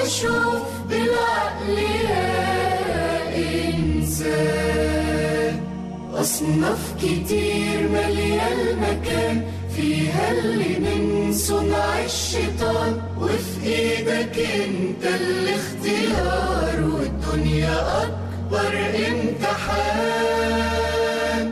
وشوف بالعقل يا إنسان أصناف كتير مالية المكان فيها اللي من صنع الشيطان وفي ايدك انت الاختيار والدنيا أكبر امتحان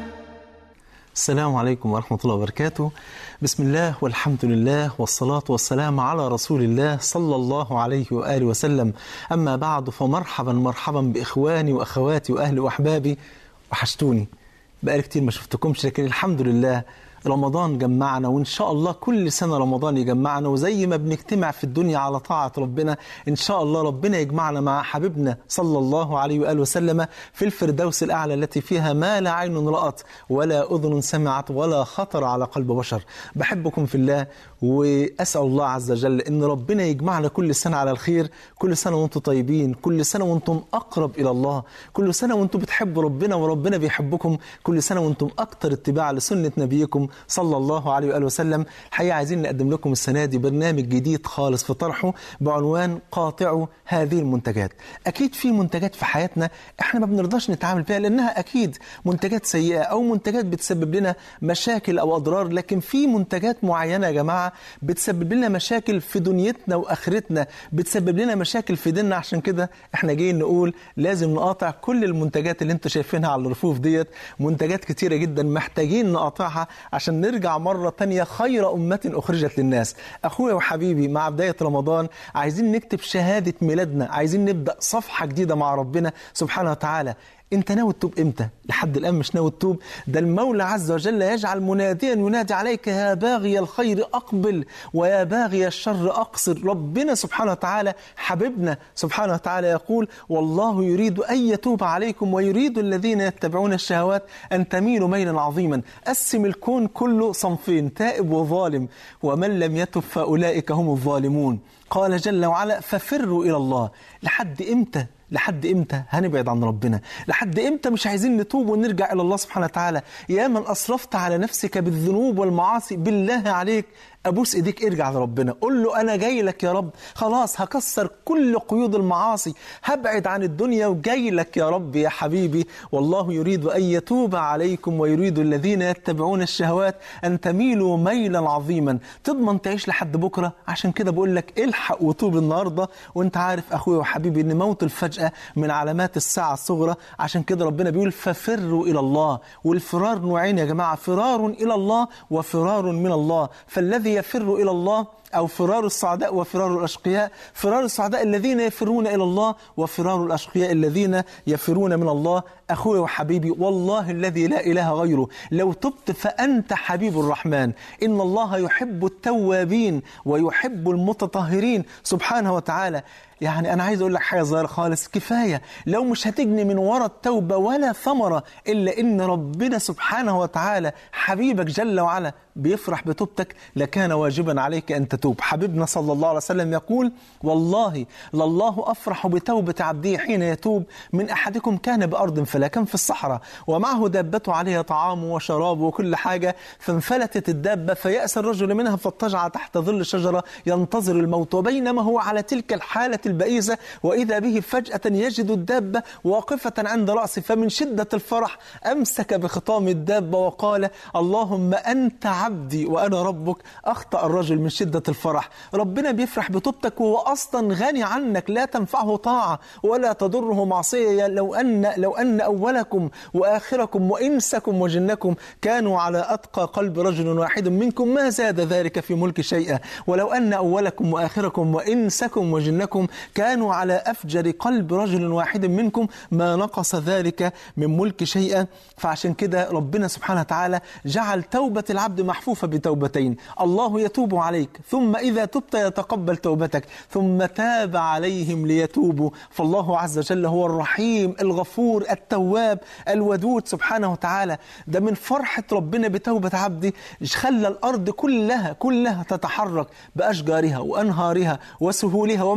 السلام عليكم ورحمة الله وبركاته بسم الله والحمد لله والصلاة والسلام على رسول الله صلى الله عليه وآله وسلم أما بعد فمرحبا مرحبا بإخواني وأخواتي وأهلي وأحبابي وحشتوني بقالي كتير ما شفتكمش لكن الحمد لله رمضان جمعنا وإن شاء الله كل سنة رمضان يجمعنا وزي ما بنجتمع في الدنيا على طاعة ربنا إن شاء الله ربنا يجمعنا مع حبيبنا صلى الله عليه وآله وسلم في الفردوس الأعلى التي فيها ما لا عين رأت ولا أذن سمعت ولا خطر على قلب بشر بحبكم في الله وأسأل الله عز وجل إن ربنا يجمعنا كل سنة على الخير كل سنة وأنتم طيبين كل سنة وأنتم أقرب إلى الله كل سنة وأنتم بتحبوا ربنا وربنا بيحبكم كل سنة وأنتم أكتر اتباع لسنة نبيكم صلى الله عليه وآله وسلم الحقيقة عايزين نقدم لكم السنة دي برنامج جديد خالص في طرحه بعنوان قاطعوا هذه المنتجات أكيد في منتجات في حياتنا إحنا ما بنرضاش نتعامل فيها لأنها أكيد منتجات سيئة أو منتجات بتسبب لنا مشاكل أو أضرار لكن في منتجات معينة يا جماعة بتسبب لنا مشاكل في دنيتنا وآخرتنا بتسبب لنا مشاكل في ديننا عشان كده إحنا جايين نقول لازم نقاطع كل المنتجات اللي انتوا شايفينها على الرفوف ديت منتجات كتيرة جدا محتاجين نقاطعها عشان نرجع مرة تانية خير أمة أخرجت للناس أخويا وحبيبي مع بداية رمضان عايزين نكتب شهادة ميلادنا عايزين نبدأ صفحة جديدة مع ربنا سبحانه وتعالى انت ناوي تتوب امتى لحد الان مش ناوي تتوب ده المولى عز وجل يجعل مناديا ينادي عليك يا باغي الخير اقبل ويا باغي الشر اقصر ربنا سبحانه وتعالى حبيبنا سبحانه وتعالى يقول والله يريد ان يتوب عليكم ويريد الذين يتبعون الشهوات ان تميلوا ميلا عظيما قسم الكون كله صنفين تائب وظالم ومن لم يتب فاولئك هم الظالمون قال جل وعلا ففروا الى الله لحد امتى لحد امتى هنبعد عن ربنا لحد امتى مش عايزين نتوب ونرجع الى الله سبحانه وتعالى يا من اسرفت على نفسك بالذنوب والمعاصي بالله عليك ابوس ايديك ارجع لربنا قول له انا جاي لك يا رب خلاص هكسر كل قيود المعاصي هبعد عن الدنيا وجاي لك يا رب يا حبيبي والله يريد ان يتوب عليكم ويريد الذين يتبعون الشهوات ان تميلوا ميلا عظيما تضمن تعيش لحد بكره عشان كده بقول لك الحق وتوب النهارده وانت عارف اخويا وحبيبي ان موت الفجاه من علامات الساعه الصغرى عشان كده ربنا بيقول ففروا الى الله والفرار نوعين يا جماعه فرار الى الله وفرار من الله فالذي يفر إلى الله أو فرار السعداء وفرار الأشقياء فرار السعداء الذين يفرون إلى الله وفرار الأشقياء الذين يفرون من الله أخوي وحبيبي والله الذي لا إله غيره لو تبت فأنت حبيب الرحمن إن الله يحب التوابين ويحب المتطهرين سبحانه وتعالى يعني أنا عايز أقول لك حاجة صغيرة خالص كفاية لو مش هتجني من وراء التوبة ولا ثمرة إلا إن ربنا سبحانه وتعالى حبيبك جل وعلا بيفرح بتوبتك لكان واجبا عليك أن تتوب حبيبنا صلى الله عليه وسلم يقول والله لله أفرح بتوبة عبده حين يتوب من أحدكم كان بأرض فلا كان في الصحراء ومعه دابته عليها طعامه وشرابه وكل حاجة فانفلتت الدابة فيأس الرجل منها فاضطجع تحت ظل شجرة ينتظر الموت وبينما هو على تلك الحالة البئيسة وإذا به فجأة يجد الدابة واقفة عند رأسه فمن شدة الفرح أمسك بخطام الدابة وقال اللهم أنت عبدي وأنا ربك أخطأ الرجل من شدة الفرح ربنا بيفرح بتوبتك وهو أصلا غني عنك لا تنفعه طاعة ولا تضره معصية لو أن, لو أن أولكم وآخركم وإنسكم وجنكم كانوا على أتقى قلب رجل واحد منكم ما زاد ذلك في ملك شيئا ولو أن أولكم وآخركم وإنسكم وجنكم كانوا على أفجر قلب رجل واحد منكم ما نقص ذلك من ملك شيئا فعشان كده ربنا سبحانه وتعالى جعل توبة العبد محفوفة بتوبتين الله يتوب عليك ثم إذا تبت يتقبل توبتك ثم تاب عليهم ليتوبوا فالله عز وجل هو الرحيم الغفور التواب الودود سبحانه وتعالى ده من فرحة ربنا بتوبة عبدي خلى الأرض كلها كلها تتحرك بأشجارها وأنهارها وسهولها ومن عليها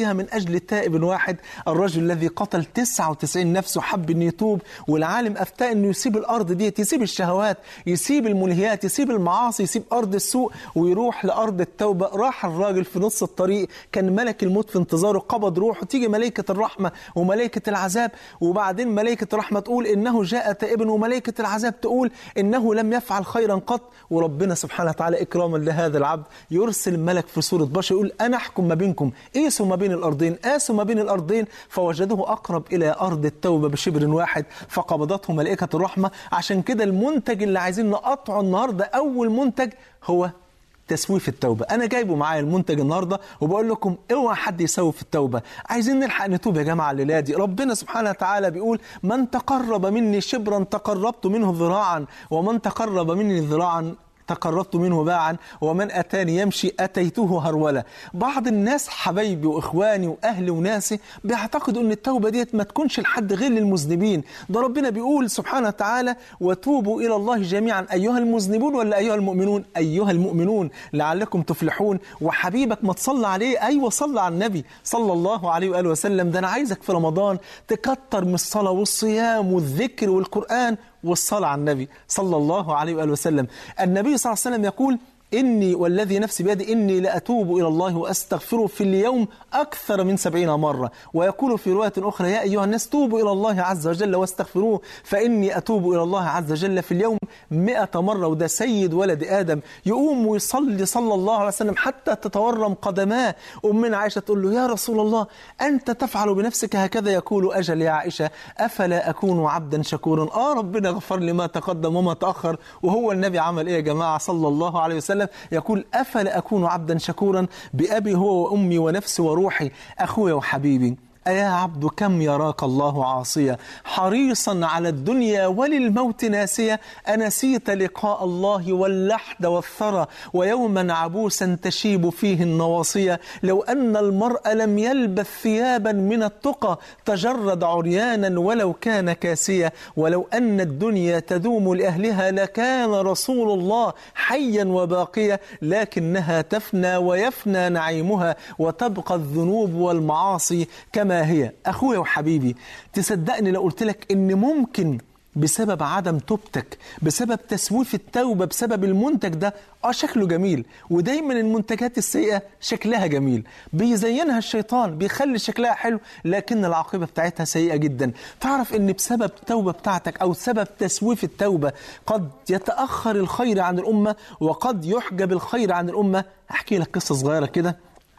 فيها من أجل تائب واحد الرجل الذي قتل 99 نفس وحب أن يتوب والعالم أفتى أنه يسيب الأرض دي يسيب الشهوات يسيب الملهيات يسيب المعاصي يسيب أرض السوء ويروح لأرض التوبة راح الراجل في نص الطريق كان ملك الموت في انتظاره قبض روحه تيجي ملائكة الرحمة وملائكة العذاب وبعدين ملائكة الرحمة تقول إنه جاء تائبا وملائكة العذاب تقول إنه لم يفعل خيرا قط وربنا سبحانه وتعالى إكراما لهذا العبد يرسل ملك في صورة بشر يقول أنا أحكم ما بينكم قيسوا ما بين الأرضين قاسوا ما بين الأرضين فوجدوه أقرب إلى أرض التوبة بشبر واحد فقبضته ملائكة الرحمة عشان كده المنتج اللي عايزين نقطعه النهاردة أول منتج هو تسويف التوبة أنا جايبه معايا المنتج النهاردة وبقول لكم اوعى حد يسوف التوبة عايزين نلحق نتوب يا جماعة الليلة دي ربنا سبحانه وتعالى بيقول من تقرب مني شبرا تقربت منه ذراعا ومن تقرب مني ذراعا تقربت منه باعا ومن أتاني يمشي أتيته هرولة بعض الناس حبايبي وإخواني وأهلي وناسي بيعتقدوا أن التوبة ديت ما تكونش لحد غير للمذنبين ده ربنا بيقول سبحانه وتعالى وتوبوا إلى الله جميعا أيها المذنبون ولا أيها المؤمنون أيها المؤمنون لعلكم تفلحون وحبيبك ما تصلى عليه أيوة صلى على النبي صلى الله عليه وآله وسلم ده أنا عايزك في رمضان تكتر من الصلاة والصيام والذكر والقرآن والصلاة على النبي صلى الله عليه وآله وسلم النبي صلى الله عليه وسلم يقول إني والذي نفسي بيدي إني لأتوب إلى الله وأستغفره في اليوم أكثر من سبعين مرة ويقول في رواية أخرى يا أيها الناس توبوا إلى الله عز وجل واستغفروه فإني أتوب إلى الله عز وجل في اليوم مئة مرة وده سيد ولد آدم يقوم ويصلي صلى الله عليه وسلم حتى تتورم قدماه أمنا عائشة تقول له يا رسول الله أنت تفعل بنفسك هكذا يقول أجل يا عائشة أفلا أكون عبدا شكورا آه ربنا غفر لي ما تقدم وما تأخر وهو النبي عمل إيه يا جماعة صلى الله عليه وسلم يقول أفلا أكون عبدا شكورا بأبي هو وأمي ونفسي وروحي أخوي وحبيبي أيا عبد كم يراك الله عاصيا حريصا على الدنيا وللموت ناسيا أنسيت لقاء الله واللحد والثرى ويوما عبوسا تشيب فيه النواصية لو أن المرء لم يلبث ثيابا من التقى تجرد عريانا ولو كان كاسيا ولو أن الدنيا تدوم لأهلها لكان رسول الله حيا وباقيا لكنها تفنى ويفنى نعيمها وتبقى الذنوب والمعاصي كما هي أخويا وحبيبي تصدقني لو قلت لك إن ممكن بسبب عدم توبتك بسبب تسويف التوبة بسبب المنتج ده اه شكله جميل ودايما المنتجات السيئة شكلها جميل بيزينها الشيطان بيخلي شكلها حلو لكن العاقبة بتاعتها سيئة جدا تعرف ان بسبب التوبة بتاعتك او سبب تسويف التوبة قد يتأخر الخير عن الأمة وقد يحجب الخير عن الأمة احكي لك قصة صغيرة كده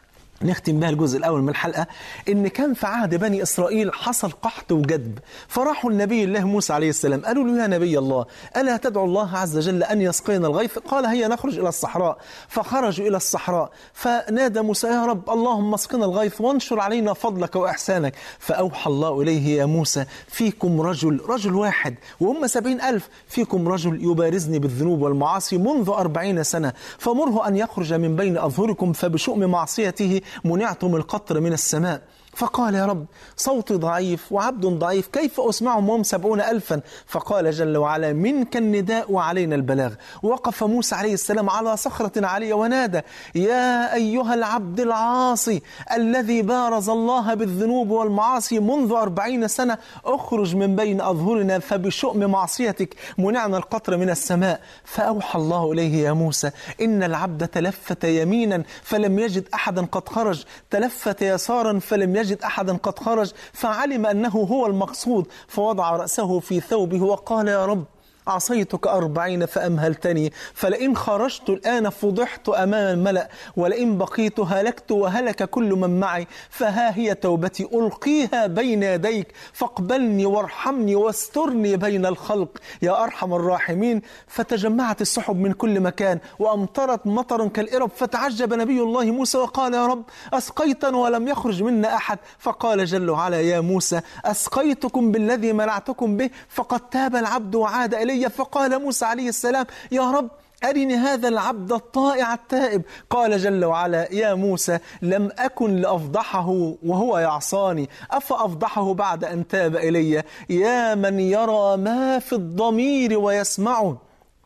نختم بها الجزء الأول من الحلقة إن كان في عهد بني إسرائيل حصل قحط وجدب فراحوا النبي الله موسى عليه السلام قالوا له يا نبي الله ألا تدعو الله عز وجل أن يسقينا الغيث قال هيا نخرج إلى الصحراء فخرجوا إلى الصحراء فنادى موسى يا رب اللهم اسقنا الغيث وانشر علينا فضلك وإحسانك فأوحى الله إليه يا موسى فيكم رجل رجل واحد وهم سبعين ألف فيكم رجل يبارزني بالذنوب والمعاصي منذ أربعين سنة فمره أن يخرج من بين أظهركم فبشؤم معصيته منعتم القطر من السماء فقال يا رب صوتي ضعيف وعبد ضعيف كيف أسمعهم وهم سبعون ألفا فقال جل وعلا منك النداء وعلينا البلاغ وقف موسى عليه السلام على صخرة عالية ونادى يا أيها العبد العاصي الذي بارز الله بالذنوب والمعاصي منذ أربعين سنة اخرج من بين أظهرنا فبشؤم معصيتك منعنا القطر من السماء فأوحى الله إليه يا موسى إن العبد تلفت يمينا فلم يجد أحدا قد خرج تلفت يسارا فلم يجد أحدا قد خرج فعلم أنه هو المقصود فوضع رأسه في ثوبه وقال يا رب عصيتك أربعين فأمهلتني فلئن خرجت الآن فضحت أمام الملأ ولئن بقيت هلكت وهلك كل من معي فها هي توبتي ألقيها بين يديك فاقبلني وارحمني واسترني بين الخلق يا أرحم الراحمين فتجمعت السحب من كل مكان وأمطرت مطرا كالإرب فتعجب نبي الله موسى وقال يا رب أسقيتنا ولم يخرج منا أحد فقال جل وعلا يا موسى أسقيتكم بالذي منعتكم به فقد تاب العبد وعاد إلي فقال موسى عليه السلام يا رب أرني هذا العبد الطائع التائب قال جل وعلا يا موسى لم أكن لأفضحه وهو يعصاني أفأفضحه بعد أن تاب إلي يا من يرى ما في الضمير ويسمعه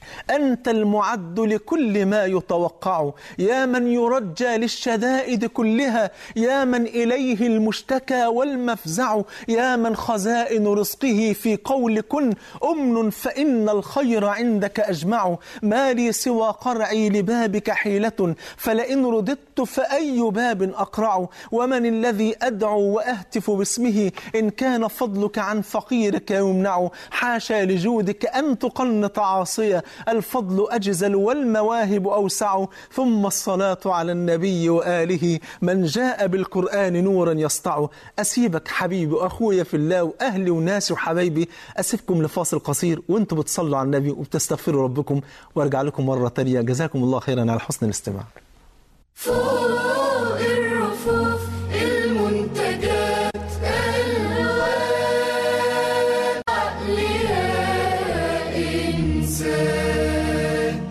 أنت المعد لكل ما يتوقع يا من يرجى للشدائد كلها يا من إليه المشتكى والمفزع يا من خزائن رزقه في قول كن أمن فإن الخير عندك أجمع ما لي سوى قرعي لبابك حيلة فلئن رددت فأي باب أقرع ومن الذي أدعو وأهتف باسمه إن كان فضلك عن فقيرك يمنع حاشا لجودك أن تقنط عاصية الفضل أجزل والمواهب أوسع ثم الصلاة على النبي وآله من جاء بالقرآن نورا يسطع أسيبك حبيبي وأخويا في الله وأهلي وناسي وحبايبي أسيبكم لفاصل قصير وانتم بتصلوا على النبي وبتستغفروا ربكم وارجع لكم مرة تانية جزاكم الله خيرا على حسن الاستماع فوق الرفوف المنتجات الوان عقل يا إنسان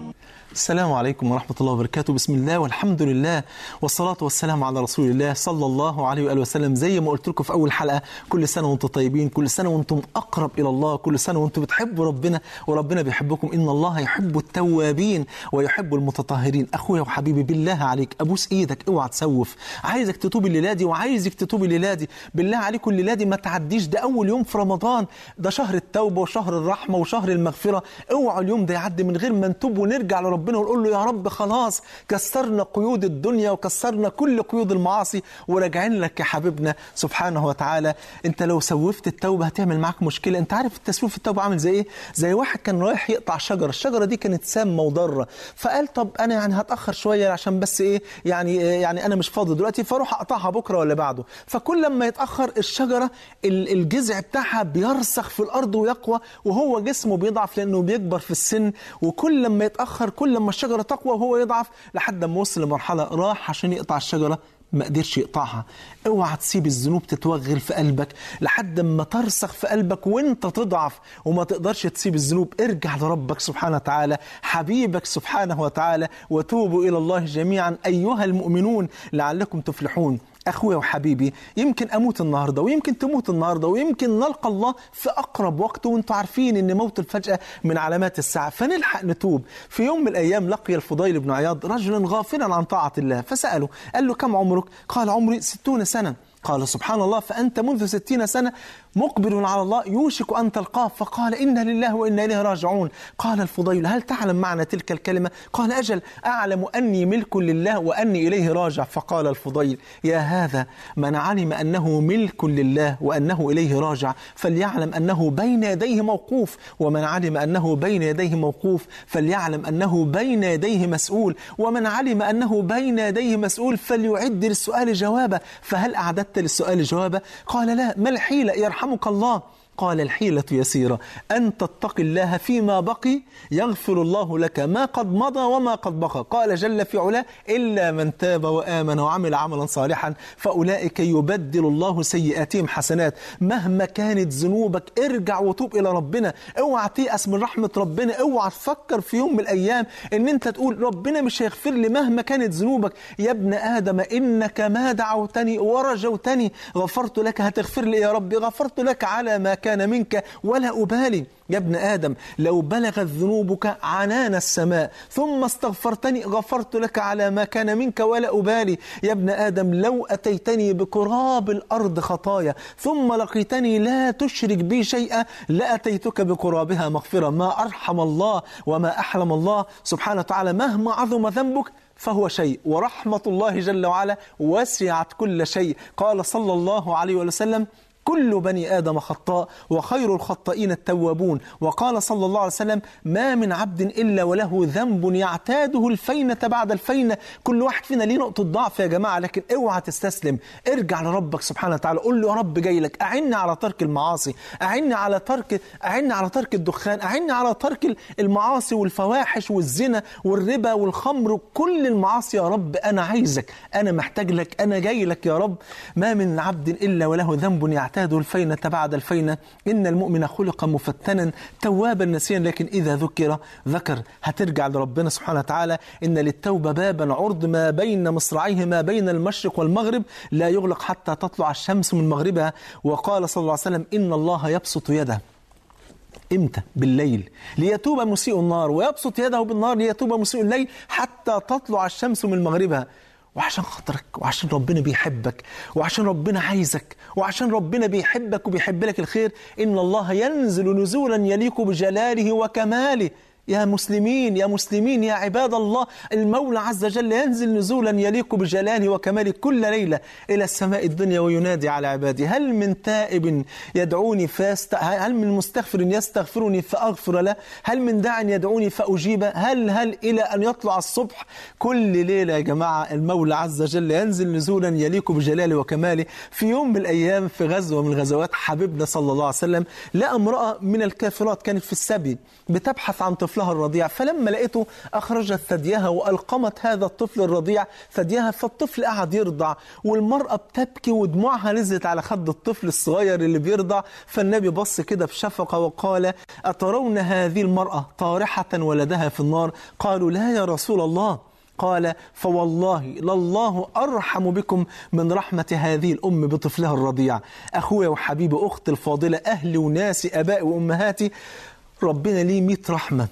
السلام عليكم ورحمة الله وبركاته بسم الله والحمد لله والصلاة والسلام على رسول الله صلى الله عليه وآله وسلم زي ما قلت لكم في أول حلقة كل سنة وانتم طيبين كل سنة وانتم أقرب إلى الله كل سنة وانتم بتحبوا ربنا وربنا بيحبكم إن الله يحب التوابين ويحب المتطهرين أخويا وحبيبي بالله عليك أبوس إيدك اوعى تسوف عايزك تتوب الليلة دي وعايزك تتوب الليلة دي بالله عليكم الليلة دي ما تعديش ده أول يوم في رمضان ده شهر التوبة وشهر الرحمة وشهر المغفرة اوعوا اليوم ده يعدي من غير ما نتوب ونرجع لربنا ونقول له يا رب خلاص كسرنا قيود الدنيا وكسرنا كل قيود المعاصي وراجعين لك يا حبيبنا سبحانه وتعالى انت لو سوفت التوبه هتعمل معاك مشكله انت عارف التسويف التوبه عامل زي ايه زي واحد كان رايح يقطع شجره الشجره دي كانت سامه وضاره فقال طب انا يعني هتاخر شويه عشان بس ايه يعني يعني انا مش فاضي دلوقتي فاروح اقطعها بكره ولا بعده فكل لما يتاخر الشجره ال- الجذع بتاعها بيرسخ في الارض ويقوى وهو جسمه بيضعف لانه بيكبر في السن وكل لما يتاخر كل لما الشجره تقوى وهو يضعف لحد ما وصل لمرحله راح عشان يقطع الشجره ما قدرش يقطعها اوعى تسيب الذنوب تتوغل في قلبك لحد ما ترسخ في قلبك وانت تضعف وما تقدرش تسيب الذنوب ارجع لربك سبحانه وتعالى حبيبك سبحانه وتعالى وتوبوا الى الله جميعا ايها المؤمنون لعلكم تفلحون اخويا وحبيبي يمكن اموت النهارده ويمكن تموت النهارده ويمكن نلقى الله في اقرب وقت وانتم عارفين ان موت الفجاه من علامات الساعه فنلحق نتوب في يوم من الايام لقي الفضيل بن عياض رجلا غافلا عن طاعه الله فساله قال له كم عمرك قال عمري ستون سنه قال سبحان الله فأنت منذ ستين سنة مقبل على الله يوشك أن تلقاه فقال إنا لله وإنا إليه راجعون قال الفضيل هل تعلم معنى تلك الكلمة قال أجل أعلم أني ملك لله وأني إليه راجع فقال الفضيل يا هذا من علم أنه ملك لله وأنه إليه راجع فليعلم أنه بين يديه موقوف ومن علم أنه بين يديه موقوف فليعلم أنه بين يديه مسؤول ومن علم أنه بين يديه مسؤول فليعد للسؤال جوابا فهل أعددت للسؤال جوابا قال لا ما الحيلة يرحمك الله قال الحيلة يسيرة أن تتقي الله فيما بقي يغفر الله لك ما قد مضى وما قد بقى قال جل في علاه إلا من تاب وآمن وعمل عملا صالحا فأولئك يبدل الله سيئاتهم حسنات مهما كانت ذنوبك ارجع وتوب إلى ربنا اوعى تيأس من رحمة ربنا اوعى تفكر في يوم من الأيام ان انت تقول ربنا مش هيغفر لي مهما كانت ذنوبك يا ابن آدم إنك ما دعوتني ورجوتني غفرت لك هتغفر لي يا ربي غفرت لك على ما كان منك ولا أبالي يا ابن آدم لو بلغت ذنوبك عنان السماء ثم استغفرتني غفرت لك على ما كان منك ولا أبالي يا ابن آدم لو أتيتني بقراب الأرض خطايا ثم لقيتني لا تشرك بي شيئا لأتيتك بقرابها مغفرة ما أرحم الله وما أحلم الله سبحانه وتعالى مهما عظم ذنبك فهو شيء ورحمة الله جل وعلا وسعت كل شيء قال صلى الله عليه وسلم كل بني آدم خطاء وخير الخطائين التوابون وقال صلى الله عليه وسلم ما من عبد إلا وله ذنب يعتاده الفينة بعد الفينة كل واحد فينا ليه نقطة ضعف يا جماعة لكن اوعى تستسلم ارجع لربك سبحانه وتعالى قول له يا رب جاي لك أعني على ترك المعاصي أعني على ترك أعني على ترك الدخان أعني على ترك المعاصي والفواحش والزنا والربا والخمر وكل المعاصي يا رب أنا عايزك أنا محتاج لك أنا جاي لك يا رب ما من عبد إلا وله ذنب يعتاده الفينة بعد الفينة إن المؤمن خلق مفتنا توابا نسيا لكن إذا ذكر ذكر هترجع لربنا سبحانه وتعالى إن للتوبة بابا عرض ما بين مصراعيه ما بين المشرق والمغرب لا يغلق حتى تطلع الشمس من مغربها وقال صلى الله عليه وسلم إن الله يبسط يده امتى بالليل ليتوب مسيء النار ويبسط يده بالنار ليتوب مسيء الليل حتى تطلع الشمس من مغربها وعشان خاطرك وعشان ربنا بيحبك وعشان ربنا عايزك وعشان ربنا بيحبك وبيحب لك الخير إن الله ينزل نزولا يليق بجلاله وكماله يا مسلمين يا مسلمين يا عباد الله المولى عز وجل ينزل نزولا يليق بجلاله وكماله كل ليلة إلى السماء الدنيا وينادي على عباده هل من تائب يدعوني فاست هل من مستغفر يستغفرني فأغفر له هل من داع يدعوني فأجيبه هل هل إلى أن يطلع الصبح كل ليلة يا جماعة المولى عز وجل ينزل نزولا يليق بجلاله وكماله في يوم من الأيام في غزوة من غزوات حبيبنا صلى الله عليه وسلم لقى امرأة من الكافرات كانت في السبي بتبحث عن طفلها الرضيع فلما لقيته أخرجت ثديها وألقمت هذا الطفل الرضيع ثديها فالطفل قعد يرضع والمرأة بتبكي ودموعها نزلت على خد الطفل الصغير اللي بيرضع فالنبي بص كده بشفقة وقال أترون هذه المرأة طارحة ولدها في النار قالوا لا يا رسول الله قال فوالله لله أرحم بكم من رحمة هذه الأم بطفلها الرضيع أخويا وحبيبي أختي الفاضلة أهلي وناسي أبائي وأمهاتي ربنا ليه مئة رحمة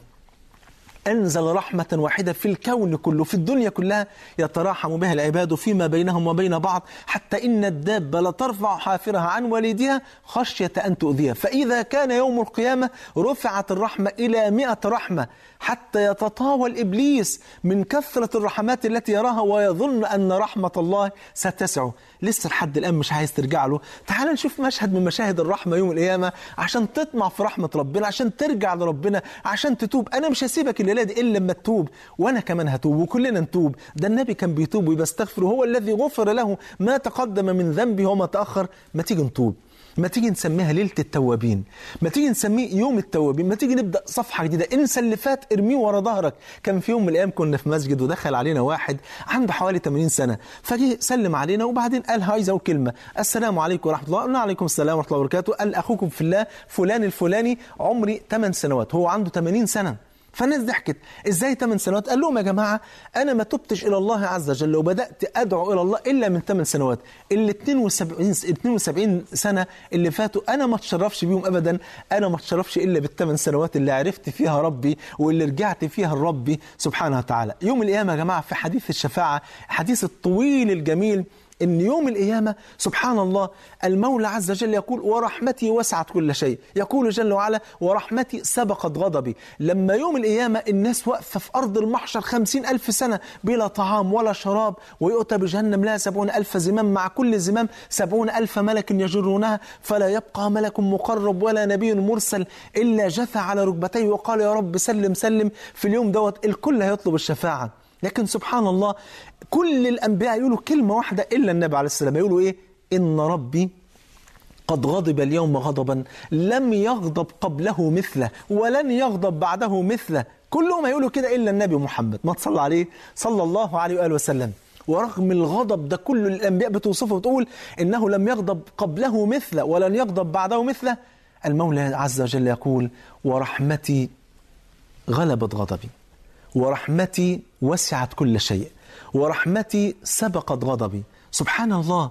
أنزل رحمة واحدة في الكون كله في الدنيا كلها يتراحم بها العباد فيما بينهم وبين بعض حتى إن الدابة لترفع حافرها عن والدها خشية أن تؤذيها فإذا كان يوم القيامة رفعت الرحمة إلى مئة رحمة حتى يتطاول إبليس من كثرة الرحمات التي يراها ويظن أن رحمة الله ستسعه لسه لحد الآن مش عايز ترجع له تعال نشوف مشهد من مشاهد الرحمة يوم القيامة عشان تطمع في رحمة ربنا عشان ترجع لربنا عشان تتوب أنا مش هسيبك الليلة دي إلا لما تتوب وأنا كمان هتوب وكلنا نتوب ده النبي كان بيتوب ويستغفر هو الذي غفر له ما تقدم من ذنبه وما تأخر ما تيجي نتوب ما تيجي نسميها ليلة التوابين ما تيجي نسميه يوم التوابين ما تيجي نبدأ صفحة جديدة انسى اللي فات ارميه ورا ظهرك كان في يوم من الأيام كنا في مسجد ودخل علينا واحد عنده حوالي 80 سنة فجه سلم علينا وبعدين قال عايز أقول كلمة السلام عليكم ورحمة الله قلنا عليكم السلام ورحمة الله وبركاته قال أخوكم في الله فلان الفلاني عمري 8 سنوات هو عنده 80 سنة فالناس ضحكت ازاي 8 سنوات قال لهم يا جماعه انا ما تبتش الى الله عز وجل وبدات ادعو الى الله الا من 8 سنوات ال 72 72 سنه اللي فاتوا انا ما اتشرفش بيهم ابدا انا ما اتشرفش الا بالثمان سنوات اللي عرفت فيها ربي واللي رجعت فيها لربي سبحانه وتعالى يوم القيامه يا جماعه في حديث الشفاعه حديث الطويل الجميل ان يوم القيامه سبحان الله المولى عز وجل يقول ورحمتي وسعت كل شيء يقول جل وعلا ورحمتي سبقت غضبي لما يوم القيامه الناس واقفه في ارض المحشر خمسين الف سنه بلا طعام ولا شراب ويؤتى بجهنم لها سبعون الف زمام مع كل زمام سبعون الف ملك يجرونها فلا يبقى ملك مقرب ولا نبي مرسل الا جثى على ركبتيه وقال يا رب سلم سلم في اليوم دوت الكل هيطلب الشفاعه لكن سبحان الله كل الأنبياء يقولوا كلمة واحدة إلا النبي عليه السلام يقولوا إيه إن ربي قد غضب اليوم غضبا لم يغضب قبله مثله ولن يغضب بعده مثله كلهم يقولوا كده إلا النبي محمد ما تصلى عليه صلى الله عليه وآله وسلم ورغم الغضب ده كل الأنبياء بتوصفه وتقول إنه لم يغضب قبله مثله ولن يغضب بعده مثله المولى عز وجل يقول ورحمتي غلبت غضبي ورحمتي وسعت كل شيء ورحمتي سبقت غضبي سبحان الله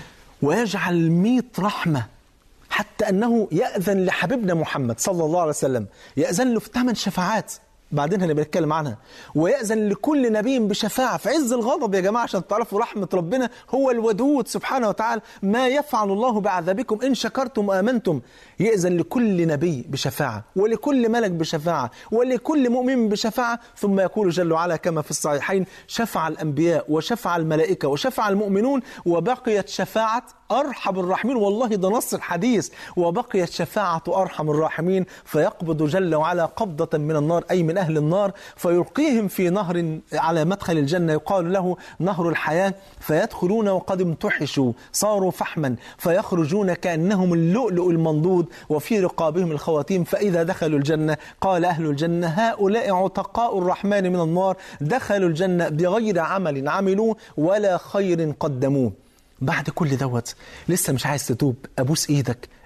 ويجعل ميت رحمة حتى أنه يأذن لحبيبنا محمد صلى الله عليه وسلم يأذن له في ثمان شفاعات بعدين هنبقى نتكلم عنها ويأذن لكل نبي بشفاعة في عز الغضب يا جماعة عشان تعرفوا رحمة ربنا هو الودود سبحانه وتعالى ما يفعل الله بعذابكم إن شكرتم وآمنتم يأذن لكل نبي بشفاعة ولكل ملك بشفاعة ولكل مؤمن بشفاعة ثم يقول جل وعلا كما في الصحيحين شفع الأنبياء وشفع الملائكة وشفع المؤمنون وبقيت شفاعة أرحم الراحمين والله ده نص الحديث وبقيت شفاعة أرحم الراحمين فيقبض جل وعلا قبضة من النار أي من أهل النار فيلقيهم في نهر على مدخل الجنة يقال له نهر الحياة فيدخلون وقد امتحشوا صاروا فحما فيخرجون كأنهم اللؤلؤ المنضود وفي رقابهم الخواتيم فإذا دخلوا الجنة قال أهل الجنة هؤلاء عتقاء الرحمن من النار دخلوا الجنة بغير عمل عملوه ولا خير قدموه بعد كل دوت لسه مش عايز تتوب ابوس ايدك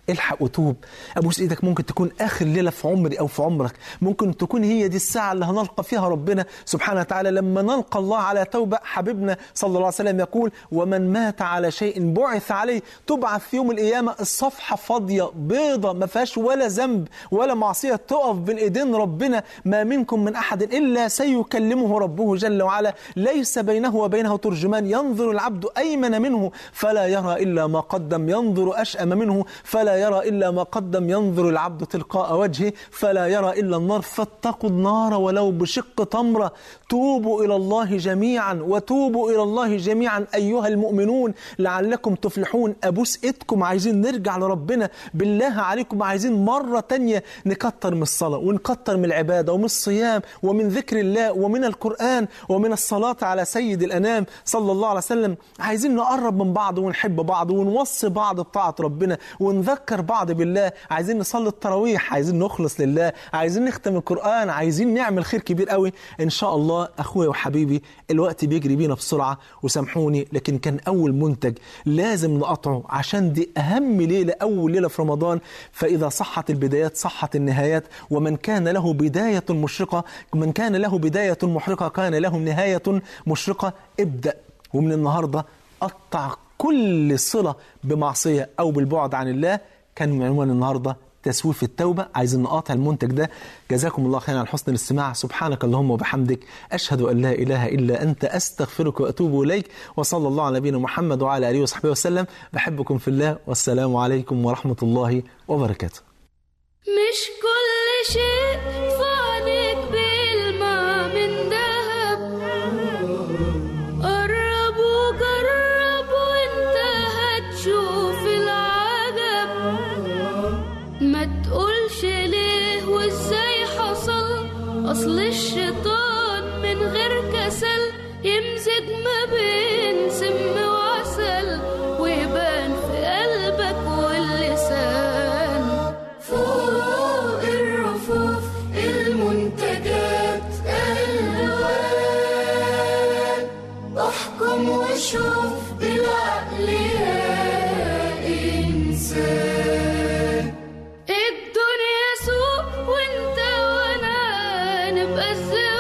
الحق وتوب ابوس ايدك ممكن تكون اخر ليله في عمري او في عمرك ممكن تكون هي دي الساعه اللي هنلقى فيها ربنا سبحانه وتعالى لما نلقى الله على توبه حبيبنا صلى الله عليه وسلم يقول ومن مات على شيء بعث عليه تبعث في يوم القيامه الصفحه فاضيه بيضه ما فيهاش ولا ذنب ولا معصيه تقف بين ايدين ربنا ما منكم من احد الا سيكلمه ربه جل وعلا ليس بينه وبينه ترجمان ينظر العبد ايمن منه فلا يرى الا ما قدم ينظر اشأم منه فلا يرى الا ما قدم ينظر العبد تلقاء وجهه فلا يرى الا النار فاتقوا النار ولو بشق تمره توبوا الى الله جميعا وتوبوا الى الله جميعا ايها المؤمنون لعلكم تفلحون ابوس ايدكم عايزين نرجع لربنا بالله عليكم عايزين مره تانية نكتر من الصلاه ونكتر من العباده ومن الصيام ومن ذكر الله ومن القران ومن الصلاه على سيد الانام صلى الله عليه وسلم عايزين نقرب من بعض ونحب بعض ونوصي بعض بطاعه ربنا ونذكر بعض بالله عايزين نصلي التراويح عايزين نخلص لله عايزين نختم القران عايزين نعمل خير كبير قوي ان شاء الله اخويا وحبيبي الوقت بيجري بينا بسرعه وسامحوني لكن كان اول منتج لازم نقطعه عشان دي اهم ليله اول ليله في رمضان فاذا صحت البدايات صحت النهايات ومن كان له بدايه مشرقه من كان له بدايه محرقه كان له نهايه مشرقه ابدا ومن النهارده قطع كل صله بمعصيه او بالبعد عن الله كان عنوان النهارده تسويف التوبة عايزين نقاطع المنتج ده جزاكم الله خيرا على حسن الاستماع سبحانك اللهم وبحمدك أشهد أن لا إله إلا أنت أستغفرك وأتوب إليك وصلى الله على نبينا محمد وعلى آله وصحبه وسلم بحبكم في الله والسلام عليكم ورحمة الله وبركاته مش كل شيء فانك بالماء من ذهب قرب وجرب وانت هتشوف العجب ما تقولش ليه وازاي حصل اصل الشيطان من غير كسل يمزج ما بين سم وعسل ويبان في قلبك واللسان فوق الرفوف المنتجات الوان احكم وشوف بالعقل يا انسان الدنيا سوق وانت وانا نبقى الزوج